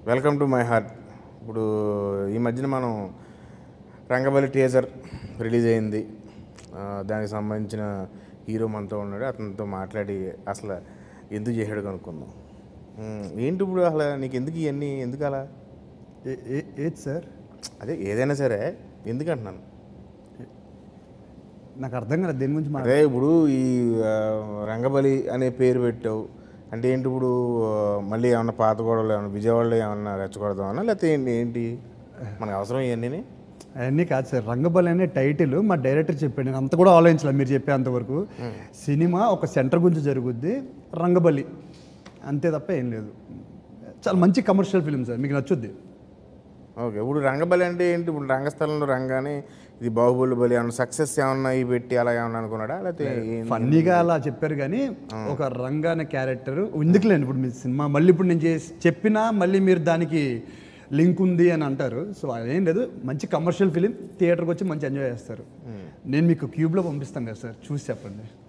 Welcome to my heart ఇప్పుడు ఈ మధ్యన మనం రంగబలి టీజర్ రిలీజ్ అయింది ఆ, దానికి సంబంధించిన హీరో మనతో ఉన్నాడు అతనితో మాట్లాడి అసలు ఎందుకు చేశాడు కనుక్కుందాం ఉమ్, ఏంటి ఇప్పుడు అసలు నీకు ఎందుకు ఇవన్నీ ఎందుకు అలా ఏ- ఏ- ఏది సార్ అదే ఏదైనా సరే ఎందుకు అంటున్నాను నాకు అర్థం కాలేదు దేని గురించి అదే ఇప్పుడు ఈ ఆ, రంగబలి అనే పేరు పెట్టావు అంటే ఏంటి ఇప్పుడు ఆ, మళ్ళీ ఏమన్నా పాత గొడవలు ఏమన్నా విజయవాడలో ఏమన్నా రెచ్చగొడదామన్నా లేకపోతే ఏంటి ఏంటి మనకు అవసరం ఇవన్నీ అవన్నీ కాదు సార్ రంగబలి అనే టైటిల్ మా డైరెక్టర్ చెప్పాడు నేను అంత కూడా ఆలోచించలేదు మీరు చెప్పేంత వరకు సినిమా ఒక సెంటర్ గురించి జరుగుద్ది రంగబలి అంతే తప్ప ఏం లేదు చాలా మంచి కమర్షియల్ ఫిలిం సార్ మీకు నచ్చుద్ది ఓకే ఇప్పుడు రంగబలి అంటే ఏంటి ఇప్పుడు రంగస్థలంలో రంగానే ఇది బాహుబలి బలి ఏమన్నా సక్సెస్ ఏమన్నా ఇవి పెట్టి అలా ఏమన్నా అనుకున్నాడా లేకపోతే ఏంటి? ఫన్నీగా అలా చెప్పారు కానీ ఒక రంగ అనే క్యారెక్టర్ ఎందుకులేండి ఇప్పుడు మీ సినిమా మళ్ళీ ఇప్పుడు నేను చేసి చెప్పినా మళ్ళీ మీరు దానికి లింక్ ఉంది అని అంటారు సో అదేం లేదు మంచి కమర్షియల్ ఫిలిం థియేటర్కి వచ్చి మంచి ఎంజాయ్ చేస్తారు నేను మీకు క్యూబ్లో పంపిస్తాను కదా సార్ చూసి చెప్పండి